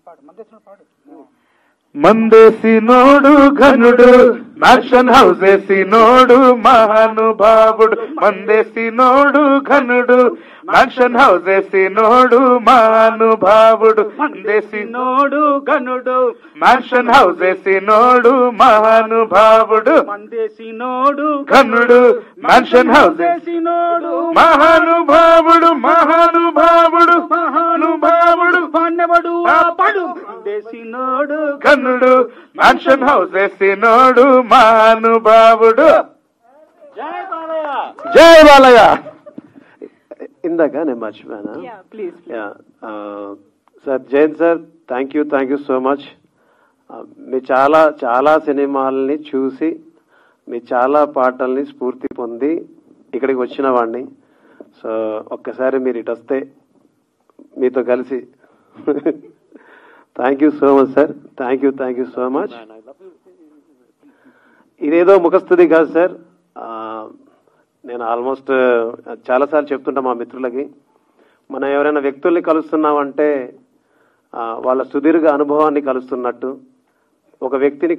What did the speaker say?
మందేసినోడు ఘనుడు మ్యాక్షన్ house వేసినోడు మహానుభావుడు మందేసినోడు ఘనుడు మ్యాక్షన్ house వేసినోడు మహానుభావుడు మందేసినోడు ఘనుడు మ్యాక్షన్ house వేసినోడు మహానుభావుడు మందేసినోడు ఘనుడు మ్యాన్షన్ హౌస్ మందేసినోడు మహానుభావుడు మహానుభావుడు మహానుభావుడు పాండవుడు ఆపడు మందేసినోడు కన్నుడు మ్యాన్షన్ హౌస్ వేసినోడు మహానుభావుడు జై బాలయ్య జై బాలయ్య ఇందాక నేను మర్చిపోయాను ప్లీజ్ యా sir Jain sir thank you thank you so much మీ చాలా చాలా సినిమాలని చూసి మీ చాలా పాటల్ని స్ఫూర్తి పొంది ఇక్కడికి వచ్చిన వాడిని సో ఒక్కసారి మీరు ఇటు వస్తే మీతో కలిసి thank you so much sir thank you thank you so much ఇదేదో ముఖస్థుతి కాదు సార్ ఆ, నేను ఆల్మోస్ట్ చాలాసార్లు చెప్తుంటా మా మిత్రులకి మనం ఎవరైనా వ్యక్తుల్ని కలుస్తున్నామంటే ఆ, వాళ్ళ సుదీర్ఘ అనుభవాన్ని కలుస్తున్నట్టు ఒక వ్యక్తిని